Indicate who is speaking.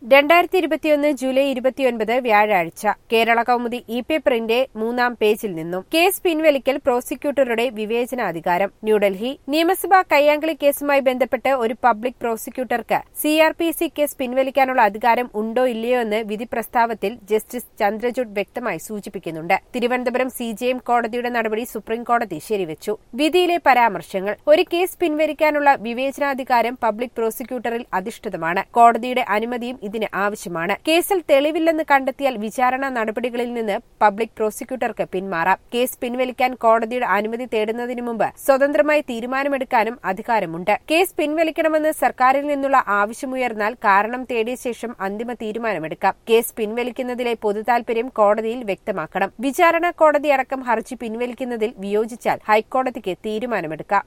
Speaker 1: രണ്ടായിരത്തി ഇരുപത്തിയൊന്ന് ജൂലൈ ഇരുപത്തിയൊൻപത് വ്യാഴാഴ്ച കേരള കൗമുദി ഇ പേപ്പറിന്റെ മൂന്നാം പേജിൽ നിന്നും കേസ് പിൻവലിക്കൽ പ്രോസിക്യൂട്ടറുടെ വിവേചനാധികാരം ന്യൂഡൽഹി നിയമസഭാ കയ്യാങ്കളി കേസുമായി ബന്ധപ്പെട്ട് ഒരു പബ്ലിക് പ്രോസിക്യൂട്ടർക്ക് C R P C case പിൻവലിക്കാനുള്ള അധികാരം ഉണ്ടോ ഇല്ലയോ എന്ന് വിധി പ്രസ്താവത്തിൽ ജസ്റ്റിസ് ചന്ദ്രചൂഡ് വ്യക്തമായി സൂചിപ്പിക്കുന്നുണ്ട് തിരുവനന്തപുരം സി ജെ എം കോടതിയുടെ നടപടി സുപ്രീം കോടതി ശരിവച്ചു വിധിയിലെ പരാമർശങ്ങൾ ഒരു കേസ് പിൻവലിക്കാനുള്ള വിവേചനാധികാരം പബ്ലിക് പ്രോസിക്യൂട്ടറിൽ അധിഷ്ഠിതമാണ് കോടതിയുടെ അനുമതിയും ഇതിന് ആവശ്യമാണ് കേസിൽ തെളിവില്ലെന്ന് കണ്ടെത്തിയാൽ വിചാരണ നടപടികളിൽ നിന്ന് പബ്ലിക് പ്രോസിക്യൂട്ടർക്ക് പിന്മാറാം കേസ് പിൻവലിക്കാൻ കോടതിയുടെ അനുമതി തേടുന്നതിന് മുമ്പ് സ്വതന്ത്രമായി തീരുമാനമെടുക്കാനും അധികാരമുണ്ട് കേസ് പിൻവലിക്കണമെന്ന് സർക്കാരിൽ നിന്നുള്ള ആവശ്യമുയർന്നാൽ കാരണം തേടിയ ശേഷം അന്തിമ തീരുമാനമെടുക്കാം കേസ് പിൻവലിക്കുന്നതിലെ പൊതുതാൽപര്യം കോടതിയിൽ വ്യക്തമാക്കണം വിചാരണ കോടതി അടക്കം ഹർജി പിൻവലിക്കുന്നതിൽ വിയോജിച്ചാൽ ഹൈക്കോടതിക്ക് തീരുമാനമെടുക്കാം